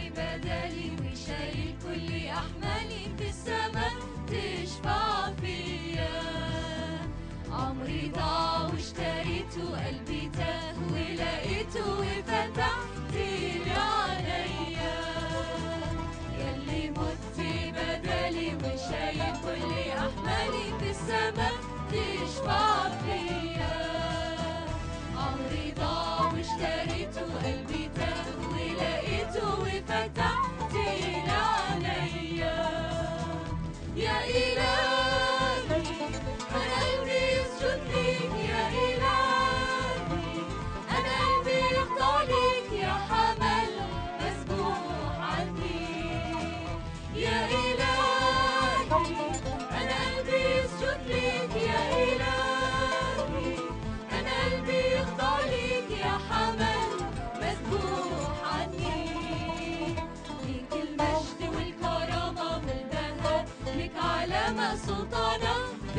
بدلي وشايل كل أحمالي في السماء تشفع فيا عمري ضاع واشتريته قلبي تاه ولقيته وفتحت لي عليا يلي مت بدلي وشايل كل أحمالي في السماء تشفع فيا عمري ضاع واشتريته قلبي تاه ولقيته وفتحت لي عليا يا إلهي أنا قلبي يسجد ليك يا إلهي أنا قلبي يخضع ليك يا حمل مسبوح عني يا إلهي أنا قلبي يسجد ليك يا إلهي أنا قلبي يخضع ليك يا حمل مسبوح عني ليك المجد والكرامة والبهاء لك علامة سلطانة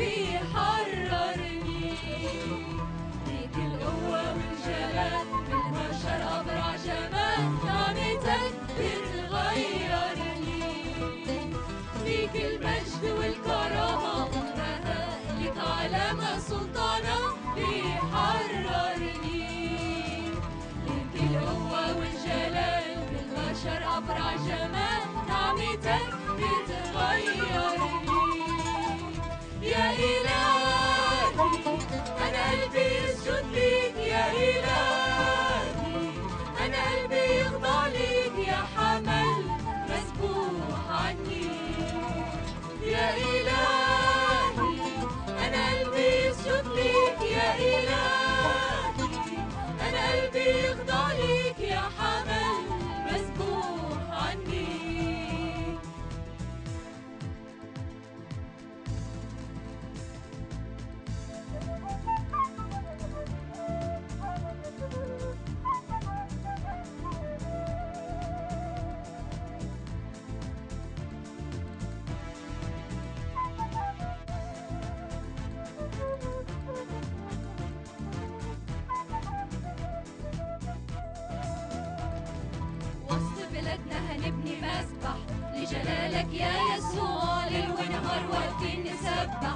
بيحررني ليك القوة والجلال بالبشر أبرع جمال نعمتك بتغيرني ليك المجد والكرامة والبهاء لك علامة سلطانة بيحررني ليك القوة والجلال بالبشر أبرع جمال نعمتك بتغيرني يا إلهي أنا قلبي يسجد ليك يا إلهي أنا قلبي يخضع ليك يا حمل مسبوح عني يا إلهي أنا قلبي يسجد ليك يا إلهي أنا قلبي يخضع ليك يا حمل مسبوح عني وسط بلادنا هنبني مسبح لجلالك يا يسوع ليل ونهار واقفين نسبح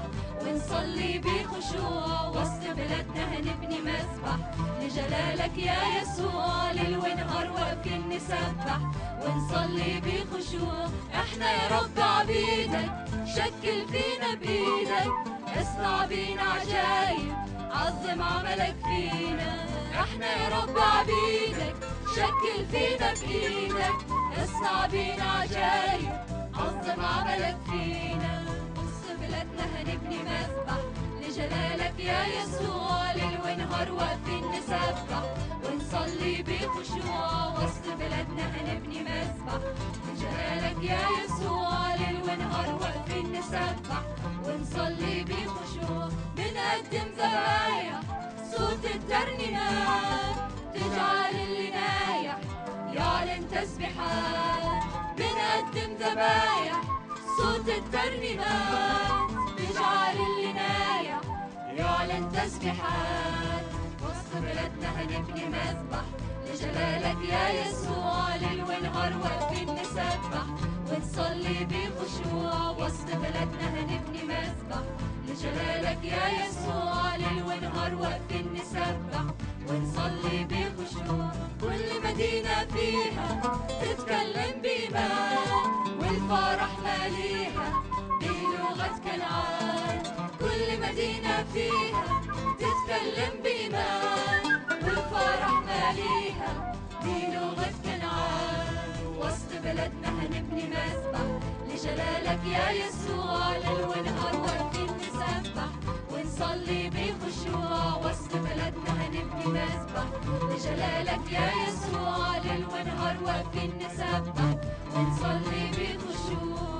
ونصلي بخشوع وسط بلادنا هنبني مسبح لجلالك يا يسوع ليل ونهار واقفين نسبح ونصلي بخشوع احنا يا رب عبيدك شكل فينا بايدك اصنع بينا عجايب عظم عملك فينا احنا يا رب عبيدك شكل فينا بايدك اصنع بينا عجايب عظم عملك فينا وسط بلادنا هنبني مسبح لجلالك يا يسوع ليل ونهار واقفين نسبح ونصلي بخشوع وسط بلادنا هنبني مسبح لجلالك يا يسوع ليل ونهار واقفين نسبح ونصلي بخشوع بنقدم ذبايح صوت الترنيمات تجعل اللي نايح يعلن تسبيحات بنقدم ذبايح صوت الترنيمات تجعل اللي نايح يعلن تسبيحات وسط بلادنا هنبني مذبح لجلالك يا يسوع ليل ونهار واقفين نسبح ونصلي بخشوع وسط بلادنا هنبني مذبح لجلالك يا يسوع ليل ونهار واقفين نسبح ونصلي بخشوع كل مدينة فيها تتكلم بإيمان والفرح ماليها بلغة كنعان كل مدينة فيها تتكلم بإيمان والفرح ماليها بلغة كنعان وسط بلدنا هنبني مسبح لجلالك يا يسوع ليل ونهار واقفين نسبح ونصلي بخشوع وسط بلدنا هنبني مسبح لجلالك يا يسوع ليل ونهار واقفين نسبح ونصلي بخشوع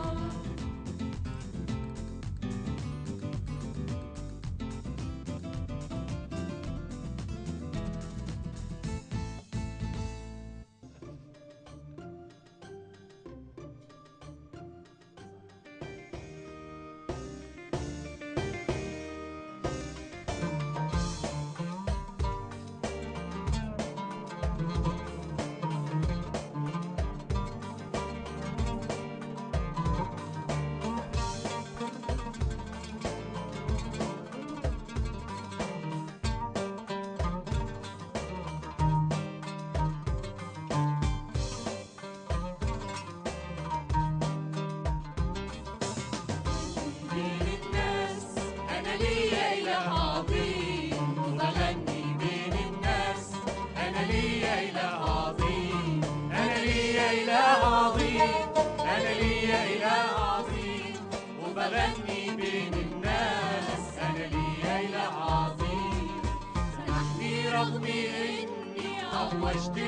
أنا ليا إله عظيم وبغني بين الناس أنا ليا إله عظيم أنا ليا إله عظيم أنا ليا إله عظيم وبغني بين الناس أنا ليا إله عظيم سامحني رغم إني عوجت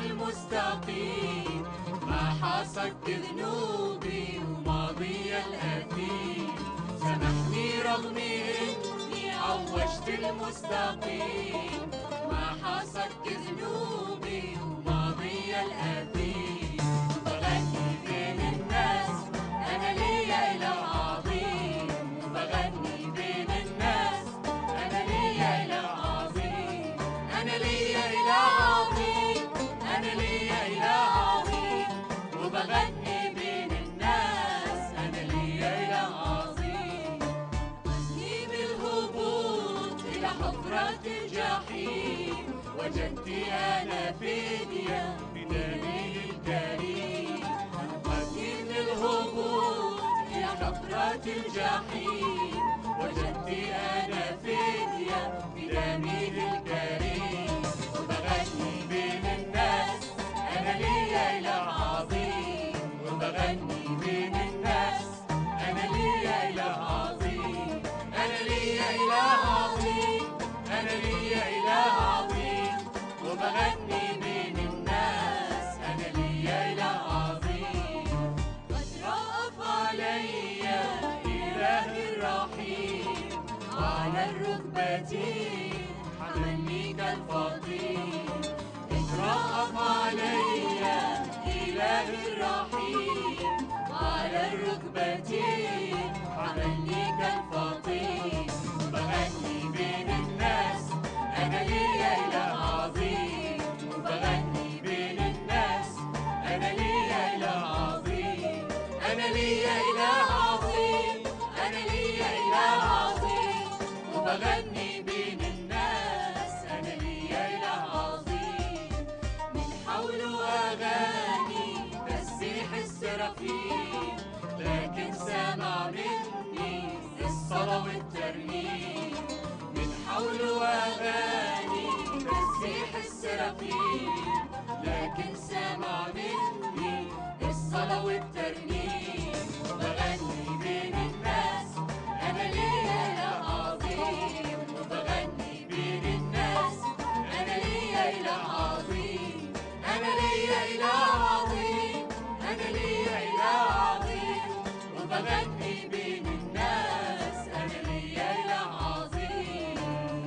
المستقيم ما حصدت ذنوبي وماضي الأثيم سامحني رغم إني عوجت المستقيم ما حصدت ذنوبي وماضي الأثيم بغني بين الناس أنا ليا إله عظيم بغني بين الناس أنا ليا إله عظيم أنا ليا إله عظيم أنا ليا إله عظيم وبغني بين الناس أنا ليا إله عظيم وزني بالهبوط إلى حفرة الجحيم وجدت أنا فدية بدمه الكريم وزني بالهبوط إلى حفرة الجحيم وجدت أنا فدية بدمه الكريم وبغني بين الناس أنا ليا إله عظيم وبغني بين الناس أنا ليا إله عظيم أنا ليا إله عظيم أنا ليا إله عظيم وبغني بين الناس أنا ليا إله عظيم قد رأف علي إله الرحيم وعلى الركبتين حملني كالفطير اترأف علي إله الرحيم وعلى الركبتين حملني كالفطير بغني بين الناس أنا ليا إله عظيم وبغني بين الناس أنا ليا إله عظيم أنا ليا إله عظيم أنا ليا إله عظيم وبغني بين الناس أنا ليا إله عظيم من حوله أغاني تسبيح السرافيم لكن سمع مني الصلاة والترنيم من حوله أغاني تسبيح السرافيم لكن سمع مني الصلاة والترنيم بغني بين الناس أنا ليا إله عظيم وبغني بين الناس أنا ليا إله عظيم أنا ليا إله عظيم أنا ليا إله عظيم وبغني بين الناس أنا ليا إله عظيم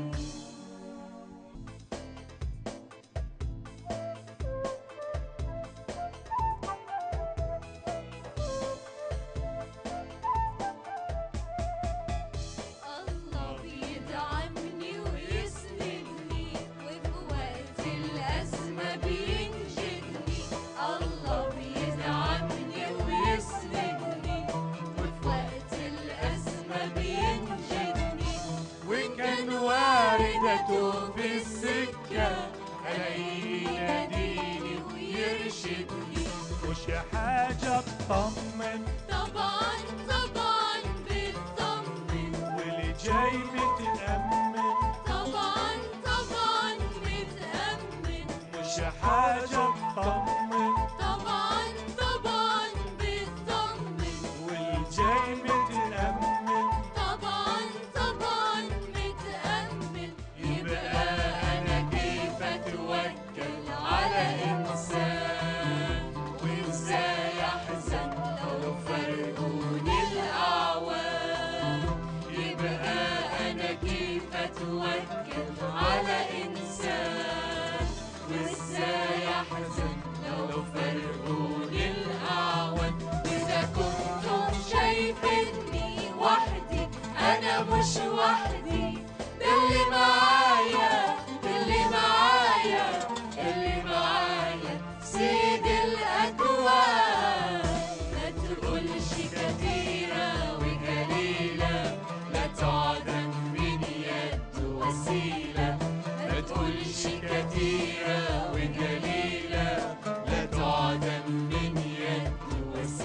الله بيدعمني ويسندني وفي وقت الأزمة بينجدني الله بيدعمني ويسندني وفي وقت الأزمة بينجدني وإن كان واردته في السكة ألاقيه يناديني ويرشدني مش حاجة تطمن طبعا طبعا بتطمن واللي جاي متأمن طبعا طبعا بتأمن مش حاجة تطمن طبعا طبعا بتطمن واللي جاي متأمن طبعا طبعا متأمل يبقى أنا كيف أتوكل على إنسان وإزاي أحزن لو فرقوني الأعوام يبقى أنا كيف أتوكل على إنسان وإزاي أحزن لو فرقوني الأعوام إذا كنتم شايفيني وحدي أنا مش وحدي ده اللي معايا ده اللي معايا اللي معايا سيد الأكوان ما تقولش كتيرة وجليلة لا تعدم من يد وسيلة ما تقولش كتيرة وجليلة لا تعدم من يد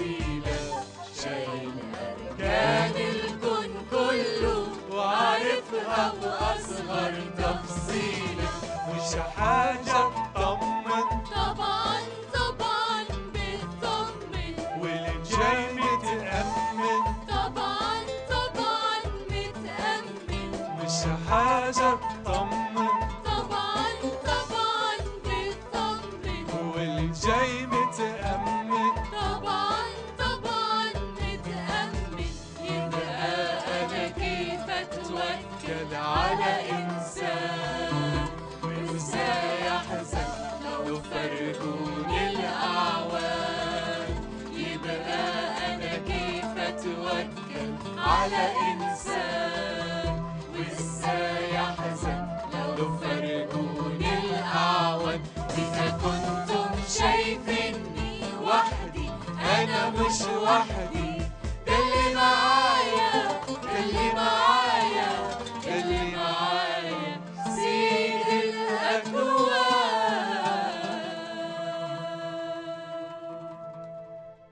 وسيلة شايل كان الكون كله وعارف مش حاجة تطمن طبعا طبعا بتطمن واللي جاي متأمن طبعا طبعا متأمن مش حاجة تطمن طبعا طبعا بتطمن واللي جاي متأمن طبعا طبعا متأمن يبقى أنا كيف أتوكل على إنسان وإزاي أحزن لو فرقوني الأعوان يبقى أنا كيف أتوكل على إنسان وإزاي أحزن لو فرقوني الأعوان إذا كنتم شايفيني وحدي أنا مش وحدي ده اللي معايا ده اللي معايا ده اللي معايا سيد الأكوان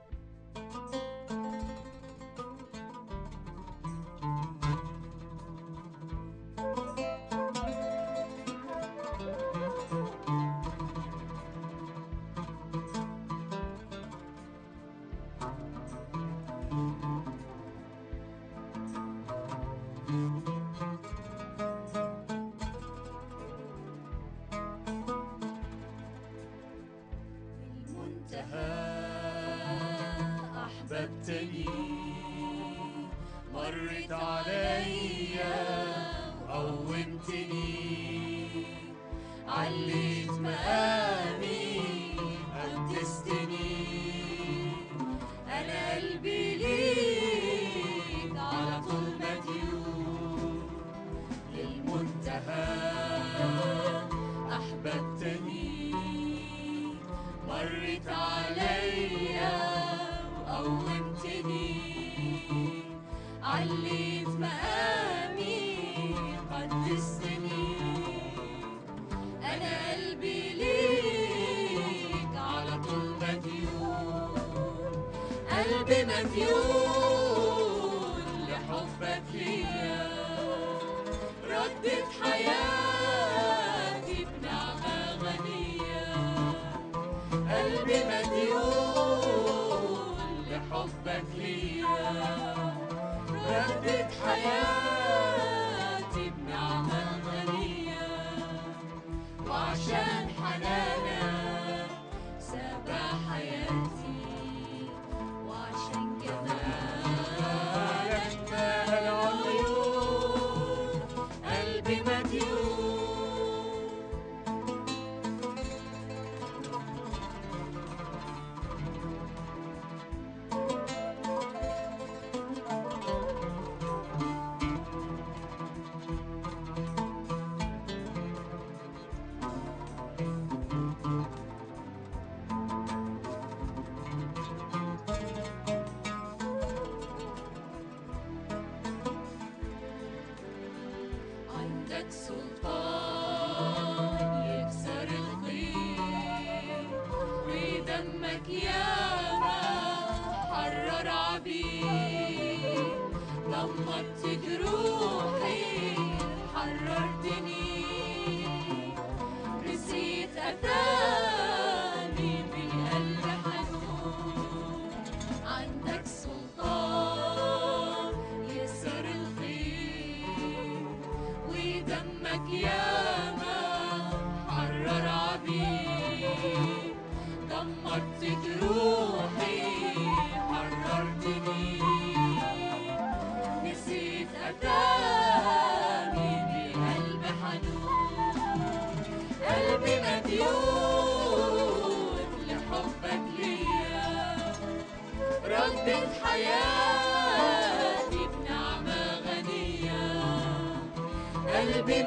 المنتهى أحببتني مرت عليا قومتني عليت مقامي قدستني أنا قلبي ليك على طول مديون للمنتهى أحببتني مرت عليا وقومتني عليت مقامي قدستني أنا قلبي ليك على طول مديون قلبي مديون لحبك ليا ردت حياتي بنعمة غنية قلبي مديون لحبك ليا ردت حياتي بنعمة غنية وعشان حنانك سابع حياتي وعشان جمالك مال العيون قلبي مديون عندك سلطان يكسر القيد ودمك ياما حرر عبيد ضمت جروحي حررتني نسيت أتاني بقلب حنون عندك سلطان يسر الخير ودمك ياما حرر عبيد دمرت جروحي حررتني نسيت أتاني بقلب حنون قلبي مديون لحبك ليا ردت حياتي بنعمة غنية قلبي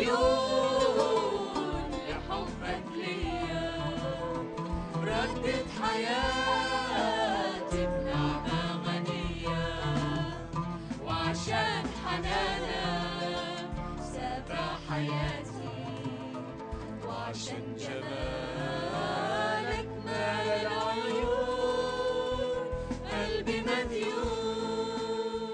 مديون لحبك ليا ردت حياتي بنعمة غنية وعشان حنانك سابع حياتي وعشان جمالك مال العيون قلبي مديون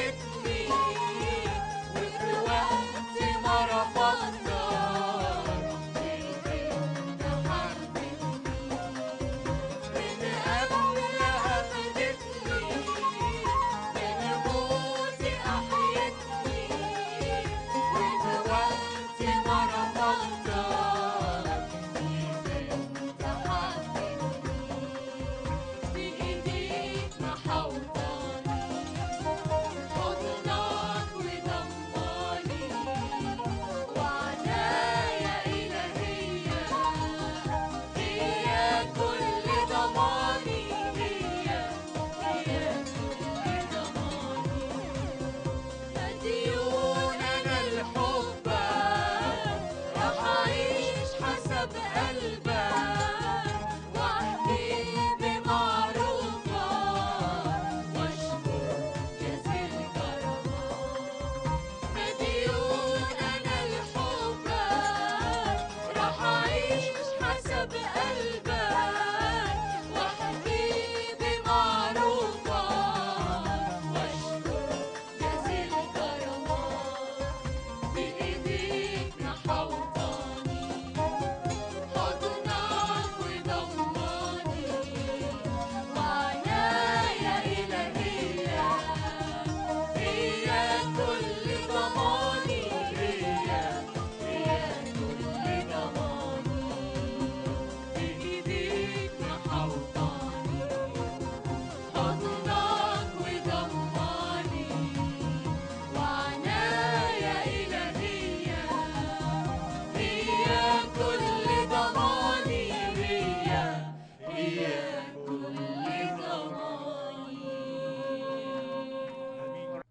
أخذتني وفي وقت ما رفضتك انت حبيتني من قبل أخذتني من موتي أحيتني وفي وقت ما رفضتك انت حبيتني بإيديك محوطاني حضنك وضماني وعناية إلهية هي كل ضماني هي هي كل ضماني مديون أنا لحبك راح أعيش حسب قلبك وأحكي بمعروفك وأشكر جزيل كرمك مديون أنا لحبك راح أعيش حسب قلبك وأحكي بمعروفك وأشكر جزيل كرمك بإيديك محوطاني حضنك وضماني وعناية إلهية هي كل ضماني هي هي كل ضماني بإيديك محوطاني حضنك وضماني وعناية إلهية هي كل ضماني هي هي كل ضماني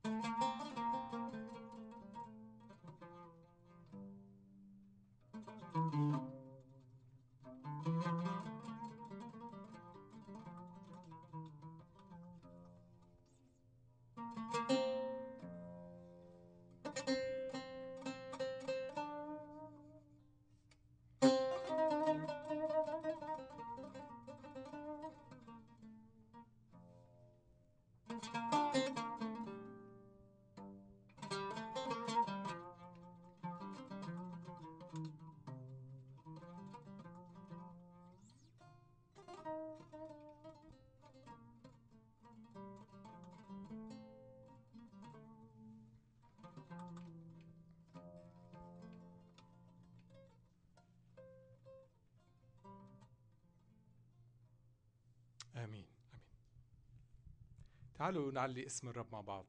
امين امين تعالوا نعلي اسم الرب مع بعض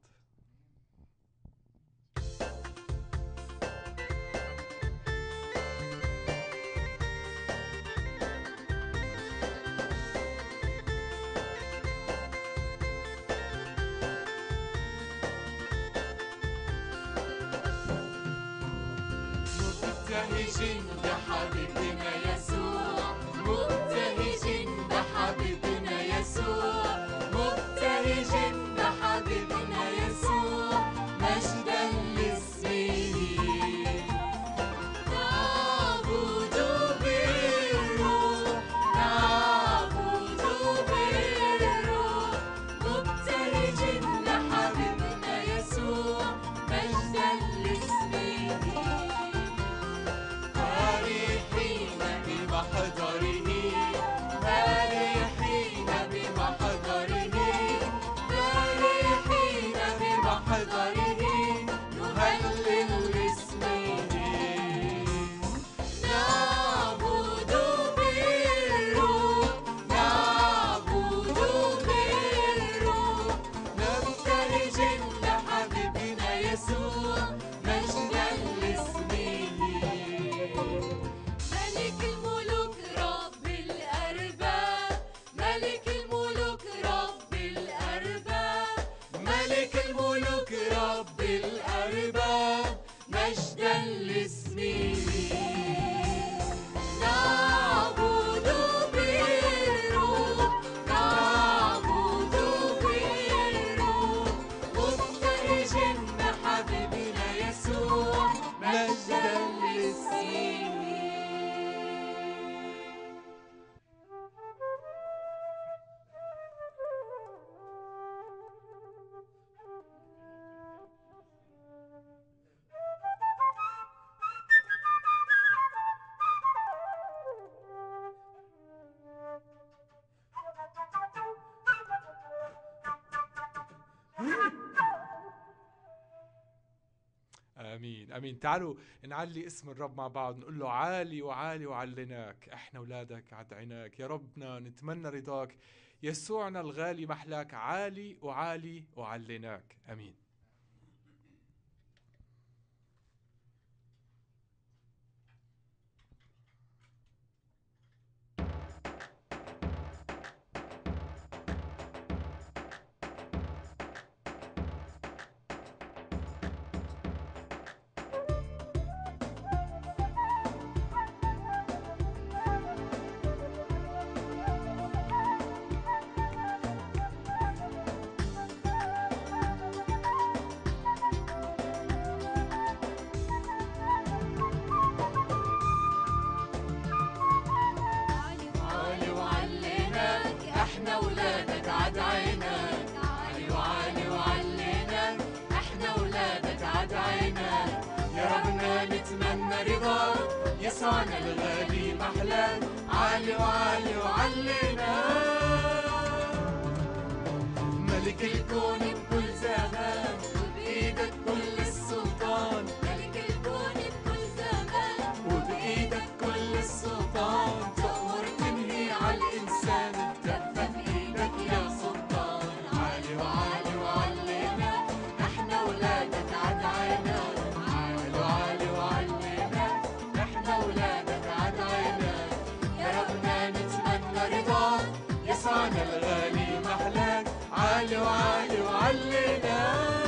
مبتهج بحبيبنا يسوع مبتهج بحبيبنا يسوع مبتهج بحبيبنا يسوع مجدا لاسمه نعبد بالروح نعبد بالروح مبتهج بحبيبنا يسوع مجدا لاسمه فرحين بمحضره فرحين بمحضره فرحين بمحضره نهلل اسمه نعبد بالروح نعبد بالروح نبتهج لحبيبنا يسوع مجدا لاسمه ملك الملوك رب الأرباب ملك الملوك رب الأرباب ملك الملوك رب امين امين تعالوا نعلي اسم الرب مع بعض نقول له عالي وعالي وعليناك احنا اولادك عدعناك يا ربنا نتمنى رضاك يسوعنا الغالي محلاك عالي وعالي وعليناك امين عالي وعليناك احنا ولادك عد عينك عالي وعالي وعليناك احنا ولادك عد عينك يا ربنا نتمنى رضاك يسوعنا الغالي محلاك عالي وعالي وعليناك ملك الكون بكل زمان وبإيدك كل السلطان ملك الكون بكل زمان وبإيدك كل السلطان تأمر تنهي على الإنسان تكفى بإيدك يا سلطان عالي وعالي وعلينا احنا ولادك عد عيناك عالي وعالي وعلينا احنا ولادك عد عيناك يا ربنا نتمنى رضاك يسعنا الغالي محلاك عالي وعالي وعلينا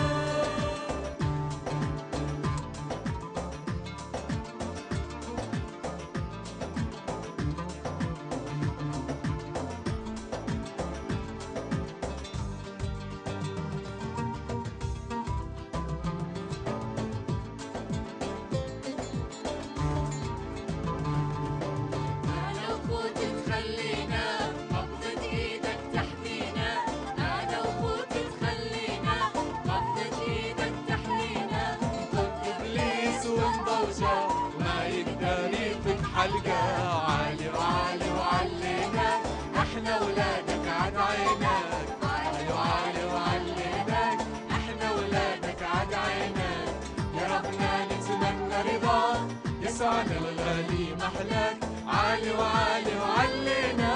أنا وفوت تخلينا قبضة إيدك تحمينا أنا وفوت تخلينا قبضة إيدك تحمينا ضد إبليس ومضوجة ما يقدر يفك حلقة عالي وعالي وعلينا إحنا ولادك عد عينك عالي وعالي وعليناك إحنا ولادك عد عينك يا ربنا نتمنى رضاك يسعنا الغالي محلاك عالي وعالي وعلينا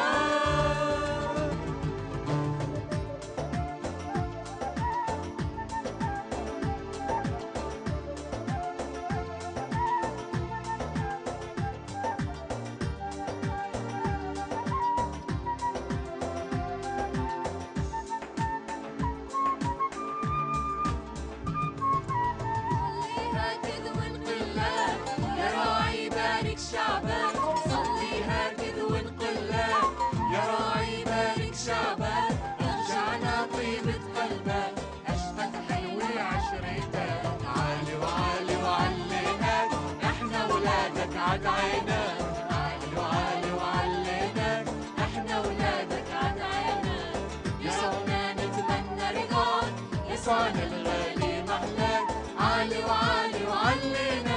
صليها كذ ونقلك يا راعي بارك شعبك صليها كذ ونقلك يا راعي بارك شعبك ارجعنا طيبة قلبك اشفت حلوة عشرتك عالي وعالي وعليناك احنا ولادك عد عينك عالي وعالي وعليناك احنا ولادك عد عينك يسوعنا نتمنى رضاك يسوعنا الغالي محلاك عالي وعالي وعلينا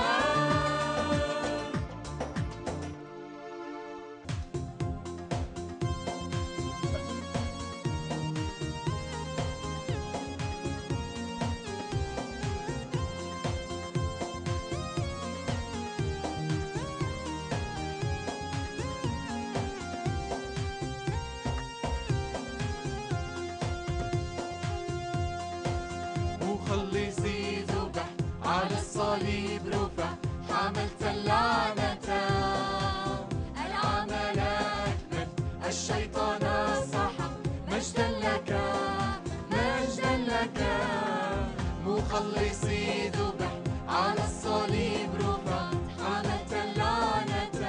مخلصي ذبح على الصليب رفع حملت اللعنة العمل أكمل الشيطان سحق مجدا لك مجدا لك مخلصي ذبح على الصليب رفع حملت اللعنة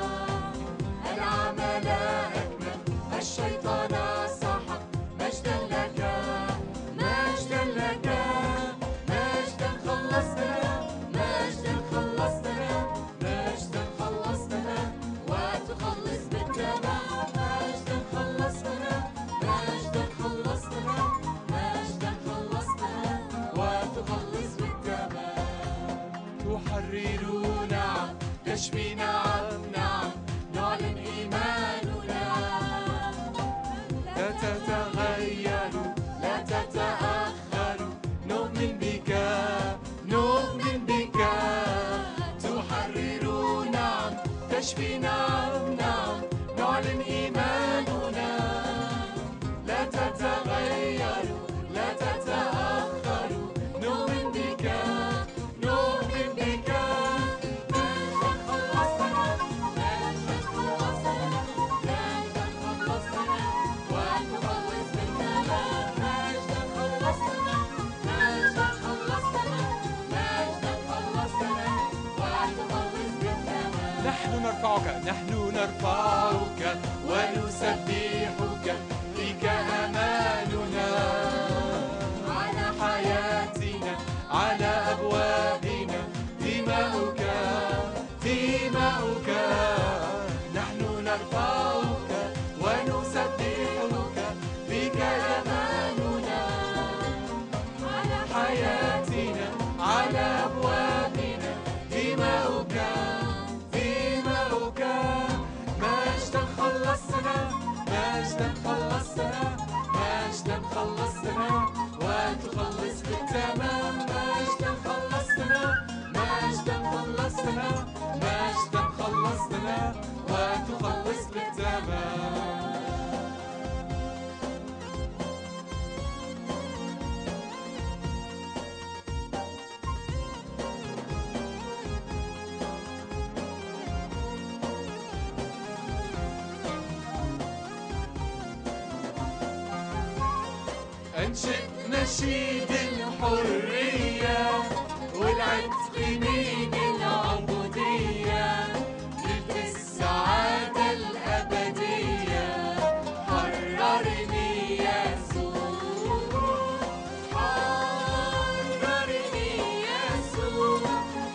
العمل أكمل الشيطان سحق مجدا لك مجدا لك مجدا خلصتنا مجدا خلصتنا مجدا خلصتنا وتخلص بالدم مجدا خلصتنا مجدا خلصتنا مجدا خلصتنا وتخلص بالدم تحرر نعم تشفي نعم نعم نعلن إيماننا لا تتغير لا تتأخر نؤمن بك نؤمن بك بك نؤمن بك مجدا خلصتنا مجدا خلصتنا مجدا خلصتنا وتخلص بالتمام مجدا خلصتنا مجدا خلصتنا مجدا خلصتنا وتخلص بالتمام نحن نرفعك نحن نرفعك ونسبحك فيك أماننا على حياتنا على أبوابنا دماؤك دماؤك نحن نرفعك ونسبحك فيك أماننا على حياتنا على أبوابنا دماؤك دماؤك مجدا خلصنا مجدا خلصنا مجدا خلصنا وتخلص بالتمام مجدا خلصنا مجدا خلصنا مجدا خلصنا وتخلص بالتمام أنشئ نشيد الحرية والعتق من العبودية ملك السعادة الأبدية حررني يسوع حررني يسوع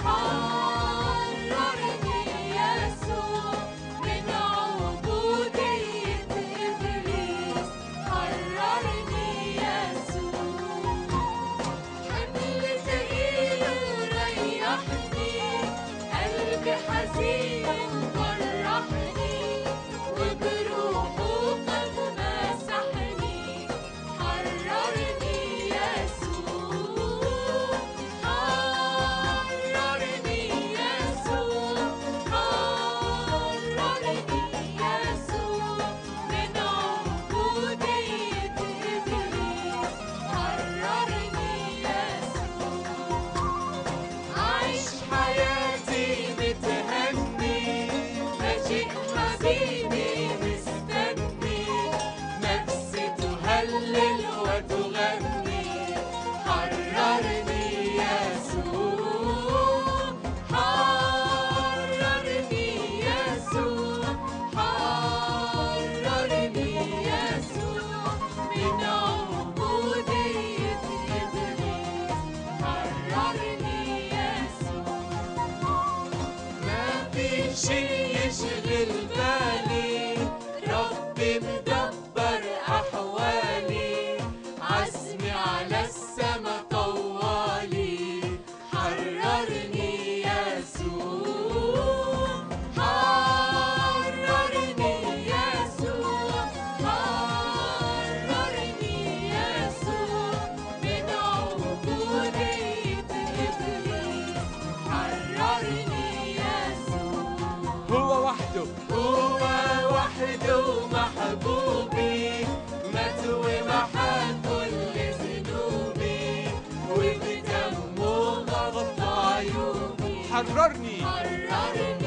حررني يسوع من عبودية إبليس حررني يسوع حمل تقيل ريحني قلبي حزين فرحني وبروحه قد مسحني حررني يسوع حررني يسوع حررني يسوع من عبودية إبليس حررني يسوع عيش حياتي متهني مجيء حبيبي مستني نفسي تهلل وتغني حررني يسوع حررني يسوع حررني يسوع من عبودية إبليس حررني يسوع ما في شيء يشغل بالي ربي مدبر أحوالي عزمي على السما طوالي حررني يسوع حررني يسوع حررني يسوع من عبودية إبليس حررني يسوع هو وحده هو وحده محبوبي مات ومحى كل ذنوبي وبدمه غطى عيوبي حررني حررني